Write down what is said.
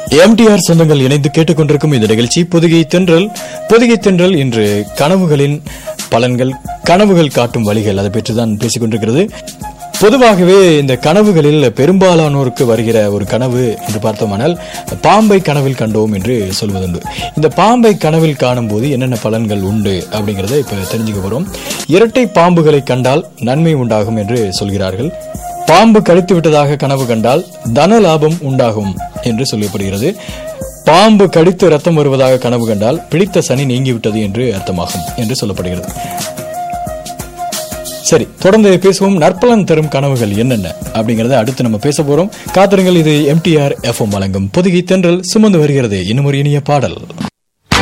MTR சொந்தங்கள் இணைந்து கேட்டுக்கொண்டிருக்கும் இந்த நிகழ்ச்சி பொதுகை தென்றல் பொதுகை தென்றல் இன்று கனவுகளின் பலன்கள் கனவுகள் காட்டும் வழிகள் அதை பற்றி தான் பேசிக் கொண்டிருக்கிறது பொதுவாகவே இந்த கனவுகளில் பெரும்பாலானோருக்கு வருகிற ஒரு கனவு என்று பார்த்தோமானால் பாம்பை கனவில் கண்டோம் என்று சொல்வதுண்டு இந்த பாம்பை கனவில் காணும்போது என்னென்ன பலன்கள் உண்டு அப்படிங்கறத இப்ப தெரிஞ்சுக்க போறோம் இரட்டை பாம்புகளை கண்டால் நன்மை உண்டாகும் என்று சொல்கிறார்கள் பாம்பு கடித்து விட்டதாக கனவு கண்டால் தன லாபம் உண்டாகும் என்று சொல்லப்படுகிறது பாம்பு கடித்து ரத்தம் வருவதாக கனவு கண்டால் பிடித்த சனி நீங்கிவிட்டது என்று அர்த்தமாகும் என்று சொல்லப்படுகிறது சரி தொடர்ந்து பேசுவோம் நற்பலன் தரும் கனவுகள் என்னென்ன அப்படிங்கறத அடுத்து நம்ம பேச போறோம் காத்திருங்கள் இது எம்டிஆர் எஃப்எம் வழங்கும் பொதுகை தென்றல் சுமந்து வருகிறது இன்னும் ஒரு இனிய பாடல்